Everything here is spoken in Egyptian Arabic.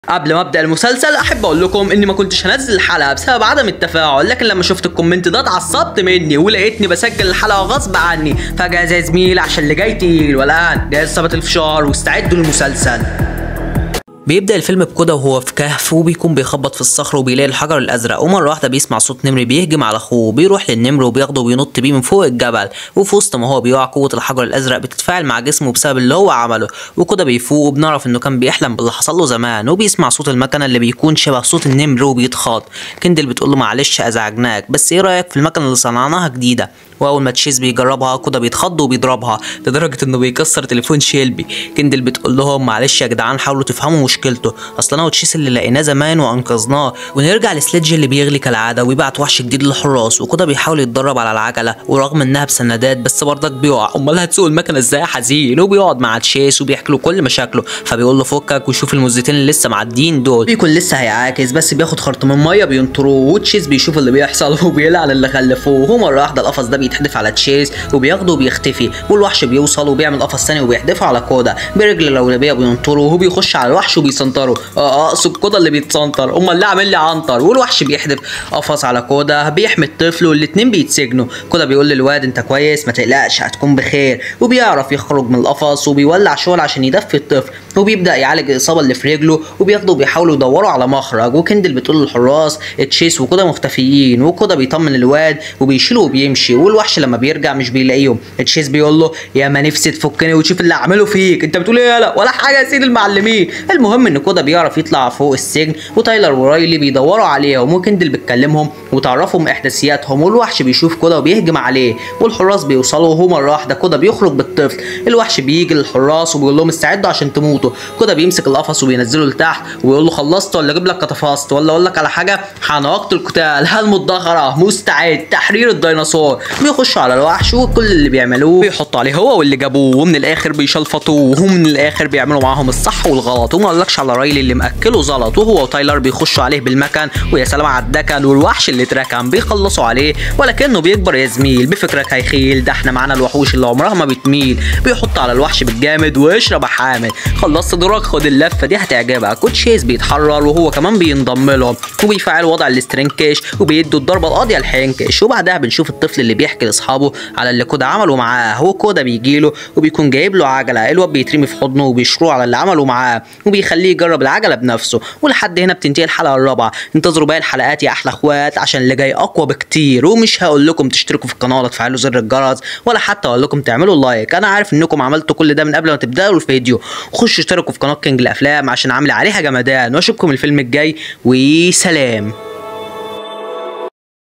قبل ما ابدا المسلسل احب اقول لكم اني ما كنتش هنزل الحلقه بسبب عدم التفاعل لكن لما شفت الكومنت ده اتعصبت مني ولقيتني بسجل الحلقه غصب عني فجاهز يا زميل عشان اللي جاي تقيل والان جاهز ثبت الفشار واستعدوا للمسلسل بيبدأ الفيلم بكودا وهو في كهف وبيكون بيخبط في الصخر وبيلاقي الحجر الأزرق ومرة واحدة بيسمع صوت نمر بيهجم على أخوه بيروح للنمر وبياخده وبينط بيه من فوق الجبل وفي وسط ما هو بيقع قوة الحجر الأزرق بتتفاعل مع جسمه بسبب اللي هو عمله وكودا بيفوق وبنعرف إنه كان بيحلم باللي حصل له زمان وبيسمع صوت المكنة اللي بيكون شبه صوت النمر وبيتخاط كندل بتقول له معلش أزعجناك بس إيه رأيك في المكنة اللي صنعناها جديدة واول ما تشيز بيجربها كودا بيتخض وبيضربها لدرجه انه بيكسر تليفون شيلبي كندل بتقول لهم معلش يا جدعان حاولوا تفهموا مشكلته اصل انا وتشيز اللي لقيناه زمان وانقذناه ونرجع لسليدج اللي بيغلي كالعاده ويبعت وحش جديد للحراس وكودا بيحاول يتدرب على العجله ورغم انها بسندات بس برضك بيقع امال هتسوق المكنه ازاي يا حزين وبيقعد مع تشيس وبيحكي له كل مشاكله فبيقول له فكك وشوف المزتين اللي لسه معديين دول بيكون لسه هيعاكس بس بياخد خرط من ميه بينطروه وتشيز بيشوف اللي بيحصل وبيلعن اللي خلفوه ومره واحده القفص ده بيتحدف على تشيز وبياخده وبيختفي والوحش بيوصل وبيعمل قفص ثاني وبيحدفه على كودا برجل الاولبيه بينطره وهو بيخش على الوحش وبيسنطره اه اقصد كودا اللي بيتسنطر امال اللي عامل لي عنتر والوحش بيحدف قفص على كودا بيحمي الطفل والاتنين بيتسجنوا كودا بيقول للواد انت كويس ما تقلقش هتكون بخير وبيعرف يخرج من القفص وبيولع شغل عشان يدفي الطفل وبيبدا يعالج الاصابه اللي في رجله وبياخدوا بيحاولوا يدوروا على مخرج وكندل بتقول للحراس تشيس وكودا مختفيين وكودا بيطمن الواد وبيشيله وبيمشي والوحش لما بيرجع مش بيلاقيهم تشيس بيقول له يا ما نفسي تفكني وتشوف اللي اعمله فيك انت بتقول ايه يالا ولا حاجه يا سيد المعلمين المهم ان كودا بيعرف يطلع فوق السجن وتايلر ورايلي بيدوروا عليهم وكندل بتكلمهم وتعرفهم احداثياتهم والوحش بيشوف كودا وبيهجم عليه والحراس بيوصلوا وهو مره واحده كودا بيخرج بالطفل الوحش بيجي للحراس وبيقول لهم استعدوا عشان تموتوا كودا بيمسك القفص وبينزله لتحت ويقول له خلصت ولا اجيب لك كتفاست ولا اقول لك على حاجه حنوقت القتال هل مدخره مستعد تحرير الديناصور بيخشوا على الوحش وكل اللي بيعملوه بيحطوا عليه هو واللي جابوه ومن الاخر بيشلفطوه وهم من الاخر بيعملوا معاهم الصح والغلط وما اقولكش على رايلي اللي مأكله زلط وهو وتايلر بيخشوا عليه بالمكن ويا سلام على الدكن والوحش اللي اتركن بيخلصوا عليه ولكنه بيكبر يا زميل بفكرك هيخيل ده احنا معانا الوحوش اللي عمرها ما بتميل بيحط على الوحش بالجامد واشرب يا حامد خلصت دورك خد اللفه دي هتعجبك وتشيز بيتحرر وهو كمان بينضم لهم وبيفعل وضع الاسترنكش وبيدوا الضربه القاضيه لحنكش وبعدها بنشوف الطفل اللي بيحكي لاصحابه على اللي كودا عمله معاه هو كودا بيجي له وبيكون جايب له عجله الواد بيترمي في حضنه وبيشروه على اللي عمله معاه وبيخليه يجرب العجله بنفسه ولحد هنا بتنتهي الحلقه الرابعه انتظروا باقي الحلقات يا احلى اخوات عشان اللي جاي اقوى بكتير ومش هقول لكم تشتركوا في القناه ولا تفعلوا زر الجرس ولا حتى اقول لكم تعملوا لايك انا عارف انكم عملتوا كل ده من قبل ما تبداوا الفيديو خشوا اشتركوا في قناه كينج الافلام عشان عامل عليها جمدان واشوفكم الفيلم الجاي وسلام